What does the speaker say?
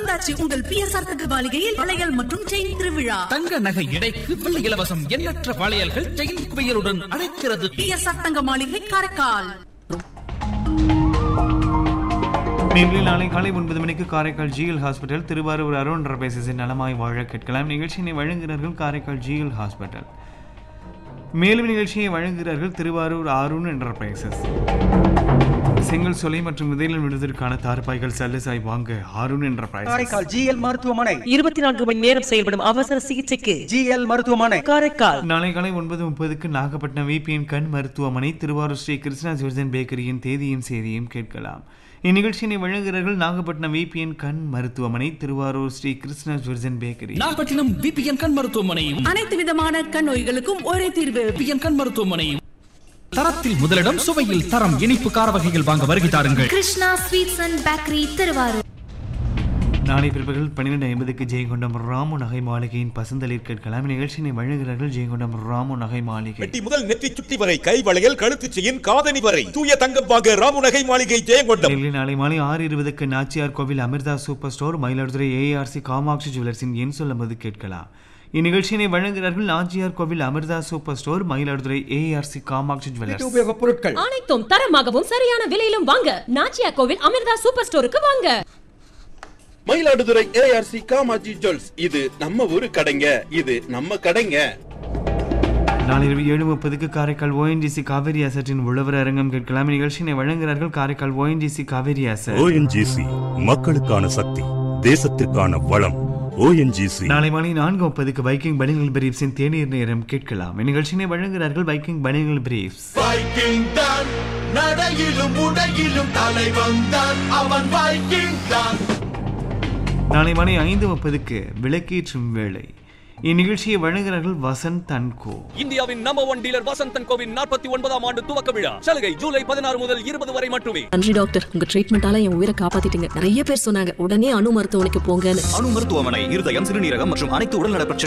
வந்தாச்சு உங்கள் பிஎஸ்ஆர் தகவலிகையில் வளையல் மற்றும் செயின் திருவிழா தங்க நகை எடைக்கு வெள்ளி இலவசம் எண்ணற்ற வளையல்கள் செயின் குவியலுடன் அழைக்கிறது பிஎஸ்ஆர் தங்க மாளிகை காரைக்கால் நேரில் நாளை காலை ஒன்பது மணிக்கு காரைக்கால் ஜிஎல் ஹாஸ்பிட்டல் திருவாரூர் அருண் ரபேசஸின் நலமாய் வாழ கேட்கலாம் நிகழ்ச்சியினை வழங்குகிறார்கள் காரைக்கால் ஜிஎல் ஹாஸ்பிட்டல் மேலும் நிகழ்ச்சியை வழங்குகிறார்கள் திருவாரூர் அருண் என்டர்பிரைசஸ் செங்கல் சொலை மற்றும் விதையில் விடுவதற்கான தார்பாய்கள் சல்லுசாய் வாங்க அருண் என்டர்பிரைசஸ் காரைக்கால் ஜிஎல் மருத்துவமனை இருபத்தி நான்கு மணி நேரம் செயல்படும் அவசர சிகிச்சைக்கு ஜிஎல் மருத்துவமனை காரைக்கால் நாளை காலை ஒன்பது முப்பதுக்கு நாகப்பட்டினம் விபிஎன் கண் மருத்துவமனை திருவாரூர் ஸ்ரீ கிருஷ்ணா ஜோர்ஜன் பேக்கரியின் தேதியும் செய்தியும் கேட்கலாம் இந்நிகழ்ச்சியினை வழங்குகிறார்கள் நாகப்பட்டினம் விபிஎன் கண் மருத்துவமனை திருவாரூர் ஸ்ரீ கிருஷ்ணா ஜோர்ஜன் பேக்கரி நாகப்பட்டினம் விபிஎன் கண் மருத்துவமனையும் அனைத்து விதமான கண் நோய்களுக்கும் ஒரே தீர்வு விபிஎன் கண் மருத்துவமனையும் தரத்தில் முதலிடம் சுவையில் தரம் இனிப்பு கார வகைகள் வாங்க வருகை தாருங்கள் Krishna sweets and bakery Thiruvarur நாளை பிற்பகல் பன்னிரெண்டு ஐம்பதுக்கு ஜெயங்கொண்டம் ராமு நகை மாளிகையின் பசந்தளிர் கேட்கலாம் இந்நிகழ்ச்சியினை வழங்குகிறார்கள் ஜெயங்கொண்டம் ராமு நகை மாளிகை வெட்டி முதல் நெற்றி சுட்டி வரை கை வளையல் கழுத்து செயின் காதணி வரை தூய தங்கம் வாங்க ராமுநகை மாளிகை ஜெயங்கொண்டம் டெல்லி நாளை மாலை ஆறு இருபதுக்கு Nachiyar Kovil Amirtha super store Mayiladuthurai ARC Kamatchi ஜுவல்லர்ஸின் என் சொல்லும்போது கேட்கலாம் இந்நிகழ்ச்சியினை வழங்குகிறார்கள் Nachiyar Kovil Amirtha super store Mayiladuthurai ARC Kamatchi jewellers உபயோகப் பொருட்கள் அனைத்தும் தரமாகவும் சரியான விலையிலும் வாங்க நாச்சியா கோவில் அமிர்தா சூப்பர் ஸ்டோருக்கு வாங்க மயிலாடுதுறை ஏஆர்சி காமாஜி ஜுவல்ஸ் இது நம்ம ஊரு கடைங்க இது நம்ம கடைங்க நாளை இரவு ஏழு முப்பதுக்கு காரைக்கால் ஓஎன்ஜிசி காவேரி அசட்டின் உழவர் அரங்கம் கேட்கலாம் இந்நிகழ்ச்சியினை வழங்குகிறார்கள் Karaikal ONGC Kaveri asset ONGC மக்களுக்கான சக்தி தேசத்திற்கான வளம் ஓஎன்ஜிசி நாளை மாலை நான்கு முப்பதுக்கு பைக்கிங் பனியல் பிரீப்ஸின் தேநீர் நேரம் கேட்கலாம் இந்நிகழ்ச்சியினை வழங்குகிறார்கள் பைக்கிங் பனியல் பிரீப்ஸ் வைக்கிங் தான் நடையிலும் உடையிலும் தலைவன் தான் அவன் வைக்கிங் தான் நாளை மாலை ஐந்து முப்பதுக்கு விளக்கேற்றும் வேளை இந்நிகழ்ச்சியை வழங்குகிறார்கள் வசந்த் தன்கோ இந்தியாவின் நம்பர் ஒன் டீலர் வசந்தன் கோவின் நாற்பத்தி ஒன்பதாம் ஆண்டு துவக்க விழா சலுகை ஜூலை பதினாறு முதல் இருபது வரை மட்டுமே நன்றி டாக்டர் உங்க ட்ரீட்மெண்டால என் உயிரை காப்பாத்திட்டீங்க நிறைய பேர் சொன்னாங்க உடனே அணு மருத்துவமனைக்கு போங்கன்னு அணு மருத்துவமனை இருதயம் சிறுநீரகம் மற்றும் அனைத்து உடல்நல